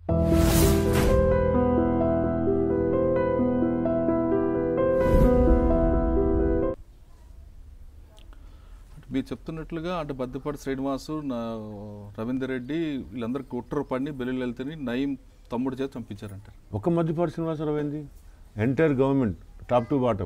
మీరు చెప్తున్నట్లుగా అంటే బద్దిపాటి శ్రీనివాసు నా రవీందర్ రెడ్డి వీళ్ళందరూ కుట్ర పడిని బెల్లి వెళ్తని నయం తమ్ముడు చేత చంపించారంటారు ఒక మధ్యపాటి శ్రీనివాసరావు ఏంది entire government top to bottom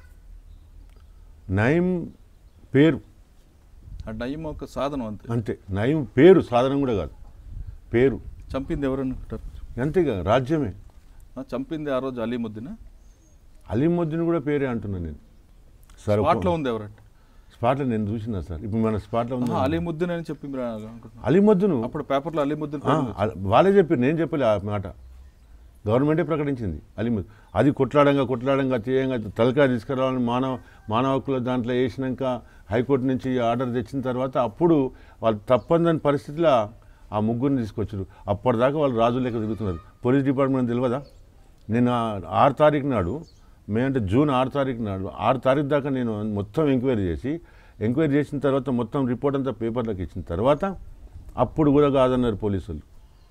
నయం పేరు ఆ నయం ఒక సాధనం అంతే అంతే నయం పేరు సాధనం కూడా కాదు పేరు చంపింది ఎవరనుకుంటారు అంతేగా రాజ్యమే ఆ, చంపింది ఆ రోజు అలీముద్దీన అలీముద్దీన్ కూడా పేరే అంటున్నాను నేను సరే ఒక- స్పాట్లో ఉంది ఎవరంటే స్పాట్లో నేను చూసినా సార్ ఇప్పుడు మన స్పాట్లో ఉంది ఆహా, అలీముద్దీన్ అని చెప్పి మీరు అనుకుంటున్నారు అలీముద్దును అప్పుడు పేపర్లో అలీముద్దీన్ ఆ, అ- వాళ్ళే చెప్పారు నేను చెప్పలే ఆ మాట గవర్నమెంటే ప్రకటించింది అలిముద్ అది కొట్లాడంగా కొట్లాడంగా తీయంగా తలకాయ తీసుకురావాలని మానవ మానవ హక్కుల దాంట్లో వేసినాక హైకోర్టు నుంచి ఆర్డర్ తెచ్చిన తర్వాత అప్పుడు వాళ్ళు తప్పందని పరిస్థితిలో ఆ ముగ్గురిని తీసుకొచ్చారు అప్పటిదాకా వాళ్ళు రాజు లెక్క తిరుగుతున్నారు పోలీస్ డిపార్ట్మెంట్ తెలియదా నేను ఆ- ఆరు తారీఖు నాడు మే అంటే జూన్ ఆరు తారీఖు నాడు ఆరు తారీఖు దాకా నేను మొత్తం ఎంక్వైరీ చేసి ఎంక్వైరీ చేసిన తర్వాత మొత్తం రిపోర్ట్ అంతా పేపర్లకు ఇచ్చిన తర్వాత అప్పుడు కూడా కాదన్నారు పోలీసులు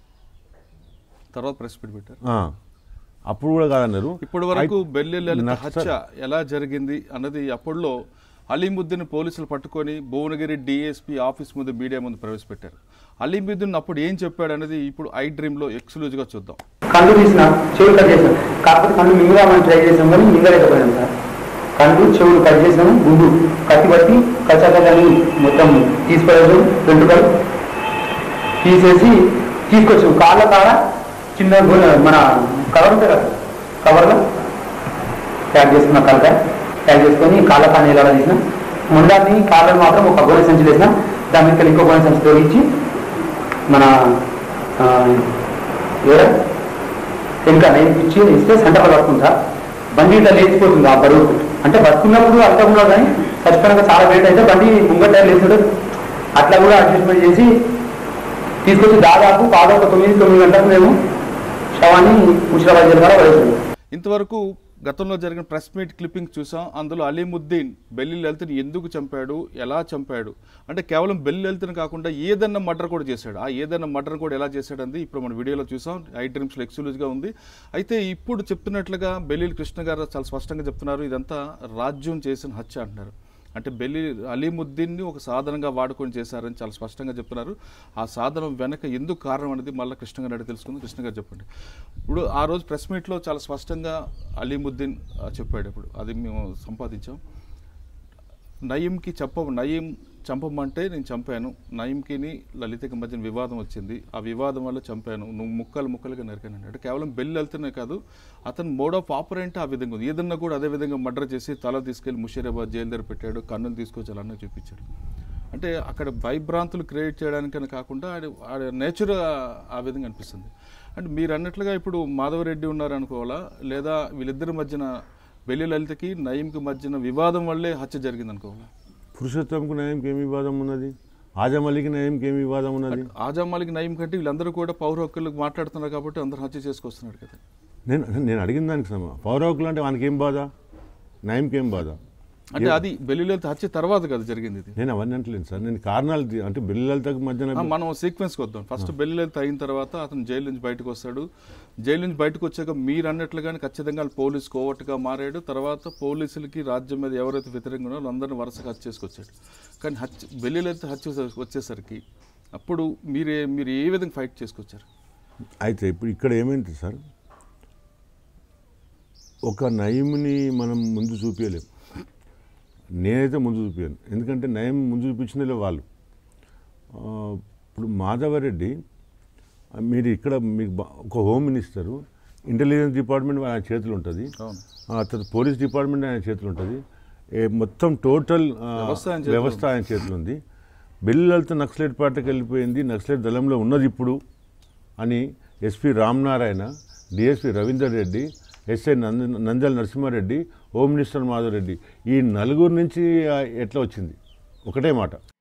తర్వాత ప్రెస్ మీట్ పెట్టారు ఆ, అప్పుడు కూడా కాదన్నారు ఇప్పటి వరకు అయి- బెల్లి లలిత నక్సల్- హత్య ఎలా జరిగింది అన్నది అప్పుడులో అలీముద్దీన్ పోలీసులు పట్టుకొని భువనగిరి డిఎస్పీ ఆఫీస్ ముందు మీడియా ముందు ప్రవేశపెట్టారు అలీముద్దీన్ అప్పుడు ఏం చెప్పాడు అనేది ఇప్పుడు ఐ డ్రీమ్ లో ఎక్స్క్లూజివ్ గా చూద్దాం కళ్ళు తీసిన చెవులు కట్ చేసాం కాకపోతే కళ్ళు మింగదామని ట్రై చేసాం కానీ మింగలేకపోయాం సార్ కళ్ళు చెవులు కట్ చేసాము గుండు కత్తి పట్టి కచ్చాకల్లని మొత్తం తీసిపడేసాం వెంట్రుకలు తీసేసి తీసుకొచ్చాం కాళ్ళ కాడ చిన్న గొ- మన కవర్ ఉంటుంది కదా కవర్లో ప్యాక్ చేసుకున్న కలకాయ ప్యాక్ చేసుకొని కాళ్ళ కాని ఎలా తీసిన ముండాన్ని కాళ్ళని మాత్రం ఒక గోనె సంచి వేసిన దాని మీద ఇంకో గోనె సంచి తొలగించి మన ఆ, ఎవరు ఇంకా నేను ఇచ్చి ఇస్తే సెంటర్ పట్టుకుంటా బండి ఇట్లా లేచిపోతుంది ఆ బరువు అంటే బతుకున్నప్పుడు అంతా కూడా కానీ ఖచ్చితంగా చాలా వెయిట్ అయితే బండి ముంగట లేచుంటే అట్లా కూడా అడ్జస్ట్మెంట్ చేసి తీసుకొచ్చి దాదాపు పాదొక తొమ్మిది తొమ్మిది గంటలకు మేము శవాన్ని ముషిరాబాద్ జిల్లా పడేసాము ఇంతవరకు గతంలో జరిగిన ప్రెస్ మీట్ క్లిప్పింగ్ చూసాం అందులో అలీముద్దీన్ బెల్లి లలితని ఎందుకు చంపాడు ఎలా చంపాడు అంటే కేవలం బెల్లి లలితని కాకుండా ఏదన్నా మర్డర్ కూడా చేశాడు ఆ ఏదన్నా మర్డర్ కూడా ఎలా చేశాడు అంది ఇప్పుడు మన వీడియోలో చూసాం ఐ డ్రీమ్స్లో ఎక్స్క్లూజివ్గా ఉంది అయితే ఇప్పుడు చెప్తున్నట్లుగా బెల్లి కృష్ణ గారు చాలా స్పష్టంగా చెప్తున్నారు ఇదంతా రాజ్యం చేసిన హత్య అంటున్నారు అంటే బెల్లి అలీముద్దీన్ని ఒక సాధనంగా వాడుకొని చేశారని చాలా స్పష్టంగా చెప్తున్నారు ఆ సాధనం వెనక ఎందుకు కారణం అనేది మళ్ళీ కృష్ణ గారు అడిగి తెలుసుకుంది కృష్ణ గారు చెప్పండి ఇప్పుడు ఆ రోజు ప్రెస్ మీట్లో చాలా స్పష్టంగా అలీముద్దీన్ ఆ, చెప్పాడు ఇప్పుడు అది మేము సంపాదించాం నయీంకి చెప్ప నయీం చంపమంటే నేను చంపాను నయీంకిని లలితకి మధ్యన వివాదం వచ్చింది ఆ వివాదం వల్ల చంపాను నువ్వు ముక్కలు ముక్కలుగా నరికాను అంటే కేవలం బెల్లి వెళ్తూనే కాదు అతను మోడ్ ఆఫ్ ఆపరెంట్ ఆ విధంగా ఉంది ఏదన్నా కూడా అదే విధంగా మర్డర్ చేసి తల తీసుకెళ్లి ముషీరాబాద్ జైలు దగ్గర పెట్టాడు కన్నులు తీసుకొచ్చి అలా చూపించాడు అంటే అక్కడ భయభ్రాంతులు క్రియేట్ చేయడానికని కాకుండా ఆడి ఆడ నేచర్ ఆ విధంగా అనిపిస్తుంది అంటే మీరు అన్నట్లుగా ఇప్పుడు మాధవరెడ్డి ఉన్నారు అనుకోవాలా లేదా వీళ్ళిద్దరి మధ్యన బెల్లి లలితకి నయీంకి మధ్యన వివాదం వల్లే హత్య జరిగింది అనుకోవాలా పురుషోత్తంకు నయంకి ఏమి వివాదం ఉన్నది ఆజమలికి నయంకి ఏమి వివాదం ఉన్నది ఆజామాలికి నయీం కంటే వీళ్ళందరూ కూడా పౌర హక్కులకు మాట్లాడుతున్నారు కాబట్టి అందరూ హత్య చేసుకొస్తున్నారు కదా నేను నేను అడిగిన దానికి సమ పౌర హక్కులు అంటే వానికి ఏం బాధ నయంకి ఏం బాధ అంటే అది బెల్లి లలిత హత్య తర్వాత కదా జరిగింది ఇది నేను అవన్నీ అంటలేను సార్ నేను కారణాలు ది- అంటే బిల్లలతకు మధ్యన ఆ, మనం సీక్వెన్స్కి వద్దాం ఫస్ట్ బెల్లి లలిత అయిన తర్వాత అతను జైలు నుంచి బయటకు వస్తాడు జైలు నుంచి బయటకు వచ్చాక మీరు అన్నట్లుగానే ఖచ్చితంగా వాళ్ళు పోలీస్ కోవట్టుగా మారాడు తర్వాత పోలీసులకి రాజ్యం మీద ఎవరైతే వ్యతిరేకంగా ఉన్నారో అందరిని వరుసగా హత్య చేసుకొచ్చాడు కానీ హత్య బెల్లి లలిత హత్య వచ్చేసరికి అప్పుడు మీరే మీరు ఏ విధంగా ఫైట్ చేసుకొచ్చారు అయితే ఇప్పుడు ఇక్కడ ఏమైంది సార్ ఒక నయంని మనం ముందు చూపించలేం నేనైతే ముందు చూపించాను ఎందుకంటే నయం ముందు చూపించినలే వాళ్ళు ఆ, ఇప్పుడు మాధవరెడ్డి ఆ, మీరు ఇక్కడ మీకు బా- ఒక హోమ్ మినిస్టరు ఇంటెలిజెన్స్ డిపార్ట్మెంట్ ఆయన చేతులు ఉంటుంది అవును ఆ తర్వాత పోలీస్ డిపార్ట్మెంట్ ఆయన చేతులు ఉంటుంది ఏ మొత్తం టోటల్ ఆ, వ్యవస్థ ఆయన చేతిలో వ్యవస్థ ఆయన చేతులు ఉంది బిల్లులతో నక్సలైట్ పార్టీకి వెళ్ళిపోయింది నక్సలైట్ దళంలో ఉన్నది ఇప్పుడు అని SP Ramanarayana DSP Ravinder Reddy SI Nanda Nandyala Narasimhareddy home minister Madhav Reddy ఈ నలుగురు నుంచి ఆ, ఎట్లా వచ్చింది ఒకటే మాట